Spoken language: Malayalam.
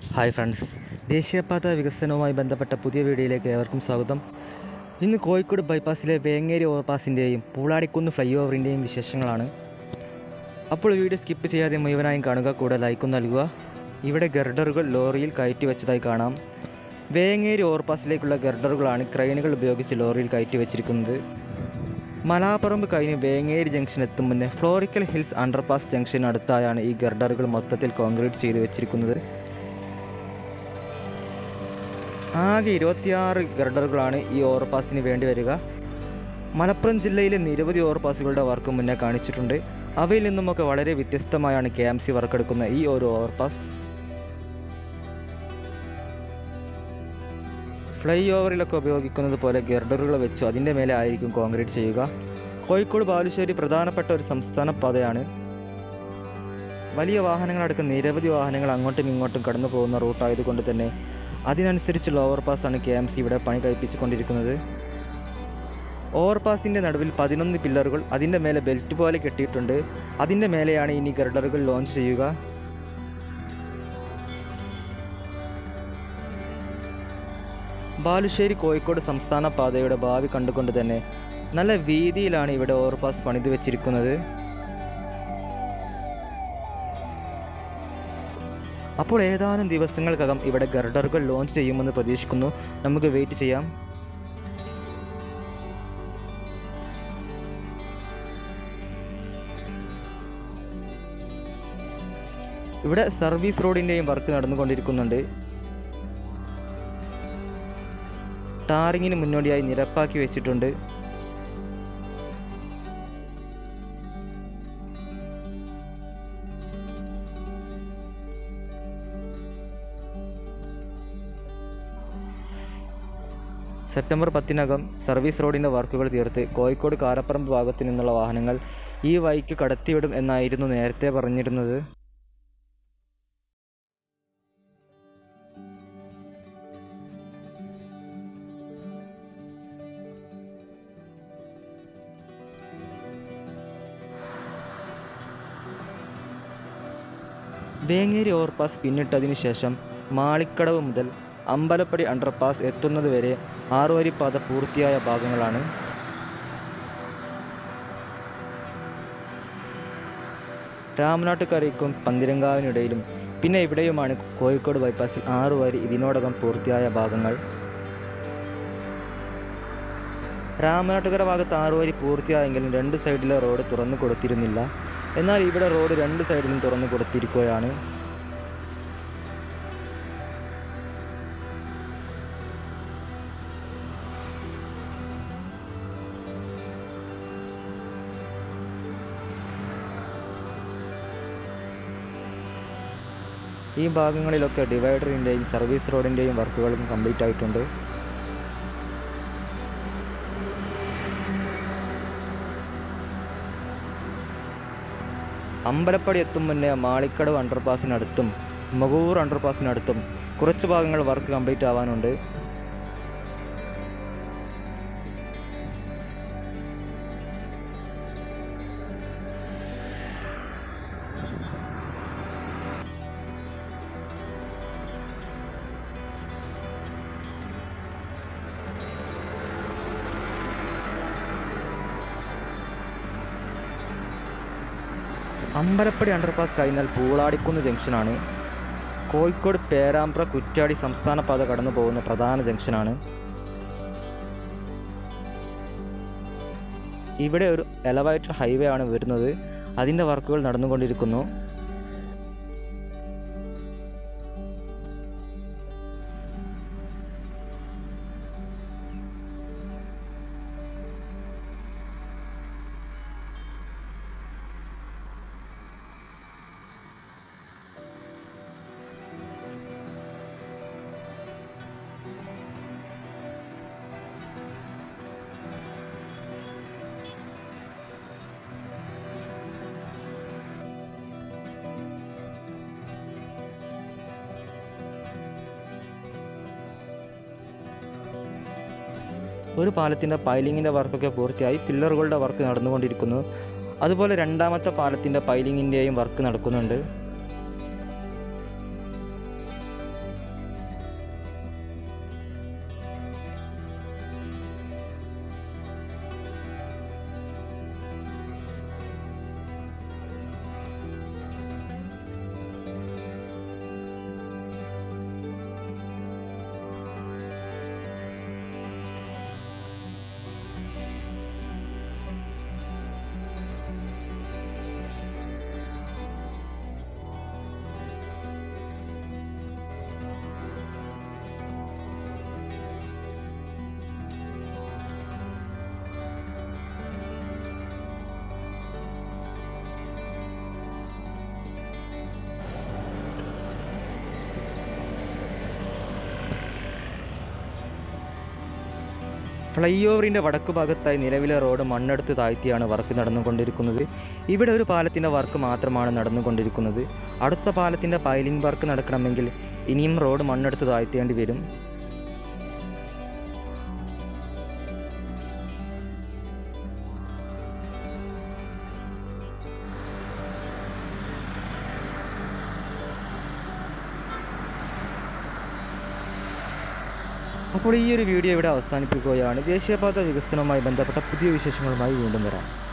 ഹായ് ഫ്രണ്ട്സ് ദേശീയപാത വികസനവുമായി ബന്ധപ്പെട്ട പുതിയ വീഡിയോയിലേക്ക് ഏവർക്കും സ്വാഗതം ഇന്ന് കോഴിക്കോട് ബൈപ്പാസിലെ വേങ്ങേരി ഓവർപാസിൻ്റെയും പൂളാടിക്കുന്ന് ഫ്ലൈ ഓവറിൻ്റെയും വിശേഷങ്ങളാണ് അപ്പോൾ വീഡിയോ സ്കിപ്പ് ചെയ്യാതെ മുഴുവനായും കാണുക കൂടെ ലൈക്കും നൽകുക ഇവിടെ ഗർഡറുകൾ ലോറിയിൽ കയറ്റി വെച്ചതായി കാണാം വേങ്ങേരി ഓവർപാസിലേക്കുള്ള ഗർഡറുകളാണ് ക്രെയിനുകൾ ഉപയോഗിച്ച് ലോറിയിൽ കയറ്റി വെച്ചിരിക്കുന്നത് മലാപ്പറമ്പ് കഴിഞ്ഞ് വേങ്ങേരി ജംഗ്ഷൻ എത്തും മുന്നേ ഫ്ലോറിക്കൽ ഹിൽസ് അണ്ടർപാസ് ജംഗ്ഷൻ അടുത്തായാണ് ഈ ഗർഡറുകൾ മൊത്തത്തിൽ കോൺക്രീറ്റ് ചെയ്ത് വെച്ചിരിക്കുന്നത് ആകെ ഇരുപത്തിയാറ് ഗർഡറുകളാണ് ഈ ഓവർപാസിന് വേണ്ടി വരിക മലപ്പുറം ജില്ലയിലെ നിരവധി ഓവർപാസുകളുടെ വർക്ക് മുന്നേ കാണിച്ചിട്ടുണ്ട് അവയിൽ നിന്നുമൊക്കെ വളരെ വ്യത്യസ്തമായാണ് കെ എം സി വർക്ക് എടുക്കുന്ന ഈ ഒരു ഓവർപാസ് ഫ്ലൈ ഓവറിലൊക്കെ ഉപയോഗിക്കുന്നത് പോലെ ഗർഡറുകൾ വെച്ചു അതിൻ്റെ മേലെ ആയിരിക്കും കോൺക്രീറ്റ് ചെയ്യുക കോഴിക്കോട് ബാലുശ്ശേരി പ്രധാനപ്പെട്ട ഒരു സംസ്ഥാന പാതയാണ് വലിയ വാഹനങ്ങളടക്കം നിരവധി വാഹനങ്ങൾ അങ്ങോട്ടും ഇങ്ങോട്ടും കടന്നു പോകുന്ന റൂട്ടായതുകൊണ്ട് തന്നെ അതിനനുസരിച്ചുള്ള ഓവർപാസാണ് കെ എം സി ഇവിടെ പണി കഴിപ്പിച്ചുകൊണ്ടിരിക്കുന്നത് ഓവർപാസിൻ്റെ നടുവിൽ പതിനൊന്ന് പില്ലറുകൾ അതിൻ്റെ മേലെ ബെൽറ്റ് പോലെ കെട്ടിയിട്ടുണ്ട് അതിൻ്റെ മേലെയാണ് ഇനി ഗർഡറുകൾ ലോഞ്ച് ചെയ്യുക ബാലുശ്ശേരി കോഴിക്കോട് സംസ്ഥാന പാതയുടെ ഭാവി കണ്ടുകൊണ്ട് തന്നെ നല്ല വീതിയിലാണ് ഇവിടെ ഓവർപാസ് പണിത് വെച്ചിരിക്കുന്നത് അപ്പോൾ ഏതാനും ദിവസങ്ങൾക്കകം ഇവിടെ ഗർഡറുകൾ ലോഞ്ച് ചെയ്യുമെന്ന് പ്രതീക്ഷിക്കുന്നു നമുക്ക് വെയിറ്റ് ചെയ്യാം ഇവിടെ സർവീസ് റോഡിൻ്റെയും വർക്ക് നടന്നുകൊണ്ടിരിക്കുന്നുണ്ട് ടാറിങ്ങിന് മുന്നോടിയായി നിരപ്പാക്കി വെച്ചിട്ടുണ്ട് സെപ്റ്റംബർ പത്തിനകം സർവീസ് റോഡിൻ്റെ വർക്കുകൾ തീർത്ത് കോഴിക്കോട് കാരപ്പറമ്പ് ഭാഗത്തു നിന്നുള്ള വാഹനങ്ങൾ ഈ വഴിക്ക് കടത്തിവിടും എന്നായിരുന്നു നേരത്തെ പറഞ്ഞിരുന്നത് വേങ്ങേരി ഓവർപാസ് പിന്നിട്ടതിനു ശേഷം മാളിക്കടവ് മുതൽ അമ്പലപ്പടി അണ്ടർപാസ് എത്തുന്നതുവരെ ആറുവരിപ്പാത പൂർത്തിയായ ഭാഗങ്ങളാണ് രാമനാട്ടുകരയ്ക്കും പന്തിരങ്കാവിനിടയിലും പിന്നെ ഇവിടെയുമാണ് കോഴിക്കോട് ബൈപ്പാസിൽ ആറു വരി ഇതിനോടകം പൂർത്തിയായ ഭാഗങ്ങൾ രാമനാട്ടുകര ഭാഗത്ത് ആറു വരി പൂർത്തിയായെങ്കിലും രണ്ട് സൈഡിലെ റോഡ് തുറന്നു കൊടുത്തിരുന്നില്ല എന്നാൽ ഇവിടെ റോഡ് രണ്ട് സൈഡിലും തുറന്നു കൊടുത്തിരിക്കുകയാണ് ഈ ഭാഗങ്ങളിലൊക്കെ ഡിവൈഡറിൻ്റെയും സർവീസ് റോഡിൻ്റെയും വർക്കുകളും കംപ്ലീറ്റ് ആയിട്ടുണ്ട് അമ്പലപ്പടി എത്തും മുന്നേ മാളിക്കടവ് അണ്ടർപാസിനടുത്തും മകൂർ അണ്ടർപാസിനടുത്തും കുറച്ച് ഭാഗങ്ങൾ വർക്ക് കംപ്ലീറ്റ് ആവാനുണ്ട് അമ്പലപ്പടി അണ്ടർപാസ് കഴിഞ്ഞാൽ പൂളാടിക്കുന്ന് ജംഗ്ഷനാണ് കോഴിക്കോട് പേരാമ്പ്ര കുറ്റ്യാടി സംസ്ഥാന പാത കടന്നു പോകുന്ന പ്രധാന ജംഗ്ഷനാണ് ഇവിടെ ഒരു എലവേറ്റഡ് ഹൈവേ ആണ് വരുന്നത് അതിൻ്റെ വർക്കുകൾ നടന്നുകൊണ്ടിരിക്കുന്നു ഒരു പാലത്തിൻ്റെ പൈലിങ്ങിൻ്റെ വർക്കൊക്കെ പൂർത്തിയായി പില്ലറുകളുടെ വർക്ക് നടന്നുകൊണ്ടിരിക്കുന്നു അതുപോലെ രണ്ടാമത്തെ പാലത്തിൻ്റെ പൈലിങ്ങിൻ്റെയും വർക്ക് നടക്കുന്നുണ്ട് ഫ്ലൈ ഓവറിൻ്റെ വടക്കു ഭാഗത്തായി നിലവിലെ റോഡ് മണ്ണെടുത്ത് താഴ്ത്തിയാണ് വർക്ക് നടന്നുകൊണ്ടിരിക്കുന്നത് ഇവിടെ ഒരു പാലത്തിൻ്റെ വർക്ക് മാത്രമാണ് നടന്നുകൊണ്ടിരിക്കുന്നത് അടുത്ത പാലത്തിൻ്റെ പൈലിംഗ് വർക്ക് നടക്കണമെങ്കിൽ ഇനിയും റോഡ് മണ്ണെടുത്ത് താഴ്ത്തേണ്ടി വരും അപ്പോൾ ഈ ഒരു വീഡിയോ ഇവിടെ അവസാനിപ്പിക്കുകയാണ് ദേശീയപാത വികസനവുമായി ബന്ധപ്പെട്ട പുതിയ വിശേഷങ്ങളുമായി വീണ്ടും വരാം